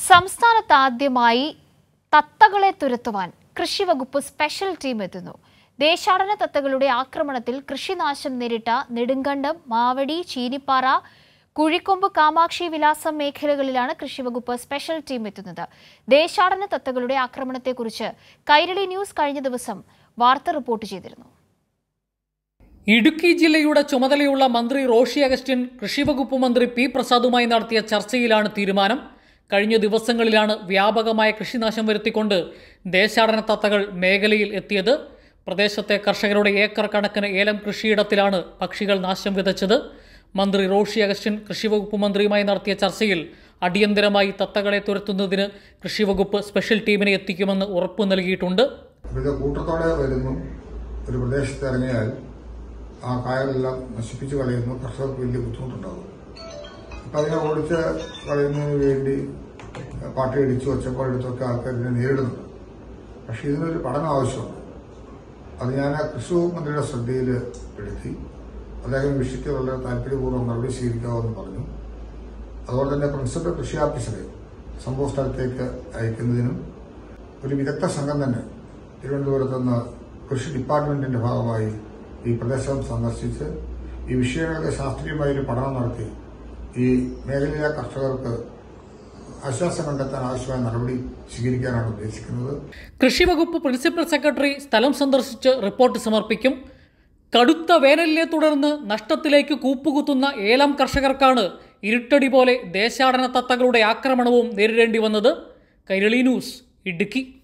സംസ്ഥാനത്ത് ആദ്യമായി തത്തകളെ തുരത്തുവാൻ കൃഷിവകുപ്പ് സ്പെഷ്യൽ ടീം എത്തുന്നു ദേശാടന തത്തകളുടെ ആക്രമണത്തിൽ കൃഷിനാശം നേരിട്ട നെടുങ്കണ്ടം മാവടി ചീനിപ്പാറ കുഴിക്കൊമ്പ് കാമാക്ഷി വിലാസം മേഖലകളിലാണ് കൃഷിവകുപ്പ് സ്പെഷ്യൽ ടീം എത്തുന്നത് ദേശാടന തത്തകളുടെ ആക്രമണത്തെക്കുറിച്ച് കൈരളി ന്യൂസ് കഴിഞ്ഞ ദിവസം വാർത്ത റിപ്പോർട്ട് ചെയ്തിരുന്നു ഇടുക്കി ജില്ലയുടെ ചുമതലയുള്ള മന്ത്രി റോഷി അഗസ്റ്റിൻ കൃഷിവകുപ്പ് മന്ത്രി പി പ്രസാദുമായി നടത്തിയ ചർച്ചയിലാണ് തീരുമാനം കഴിഞ്ഞ ദിവസങ്ങളിലാണ് വ്യാപകമായ കൃഷിനാശം വരുത്തിക്കൊണ്ട് ദേശാടന തത്തകൾ മേഖലയിൽ എത്തിയത് പ്രദേശത്തെ കർഷകരുടെ ഏക്കർ കണക്കിന് ഏലം കൃഷിയിടത്തിലാണ് പക്ഷികൾ നാശം വിതച്ചത് മന്ത്രി റോഷി അഗസ്റ്റിൻ കൃഷിവകുപ്പ് മന്ത്രിയുമായി നടത്തിയ ചർച്ചയിൽ അടിയന്തരമായി തത്തകളെ തുരത്തുന്നതിന് കൃഷിവകുപ്പ് സ്പെഷ്യൽ ടീമിനെ എത്തിക്കുമെന്ന് ഉറപ്പു നൽകിയിട്ടുണ്ട് അപ്പോൾ ഇത് കൂട്ടത്തോടെ വരുന്നു ഒരു പ്രദേശത്ത് ഇറങ്ങിയാൽ ആ കായലെല്ലാം നശിപ്പിച്ച് കളയുന്നു കർഷകർക്ക് വലിയ ബുദ്ധിമുട്ടുണ്ടാകും അപ്പം അതിനെ ഓടിച്ച് കളയുന്നതിന് വേണ്ടി പാട്ടിയടിച്ചു ഒച്ചപ്പാടെടുത്തൊക്കെ ആൾക്കാർ ഇതിനെ നേരിടുന്നുണ്ട് പക്ഷേ ഇതിനൊരു പഠനം ആവശ്യമുണ്ട് അത് ഞാൻ കൃഷി മന്ത്രിയുടെ ശ്രദ്ധയിൽ പെടുത്തി അദ്ദേഹം ഈ വിഷയത്തിൽ വളരെ താല്പര്യപൂർവ്വം നടപടി സ്വീകരിക്കാമെന്ന് പറഞ്ഞു അതുപോലെ തന്നെ പ്രിൻസിപ്പൽ കൃഷി ഓഫീസറെ സംഭവ സ്ഥലത്തേക്ക് അയക്കുന്നതിനും ഒരു വിദഗ്ധ സംഘം തന്നെ തിരുവനന്തപുരത്ത് നിന്ന് കൃഷി ഡിപ്പാർട്ട്മെന്റിന്റെ ഭാഗമായി ഈ പ്രദേശം സന്ദർശിച്ച് ഈ വിഷയങ്ങളുടെ ശാസ്ത്രീയമായ ഒരു പഠനം നടത്തി ഈ മേഖലയിലെ കർഷകർക്ക് ആശ്വാസം കണ്ടെത്താൻ ആവശ്യമായ നടപടി സ്വീകരിക്കാനാണ് ഉദ്ദേശിക്കുന്നത് കൃഷിവകുപ്പ് പ്രിൻസിപ്പൽ സെക്രട്ടറി സ്ഥലം സന്ദർശിച്ച് റിപ്പോർട്ട് സമർപ്പിക്കും കടുത്ത വേനലിനെ തുടർന്ന് നഷ്ടത്തിലേക്ക് കൂപ്പുകുത്തുന്ന ഏലം കർഷകർക്കാണ് ഇരുട്ടടി പോലെ ദേശാടന തത്തകളുടെ ആക്രമണവും നേരിടേണ്ടി വന്നത് കൈരളി ന്യൂസ് ഇടുക്കി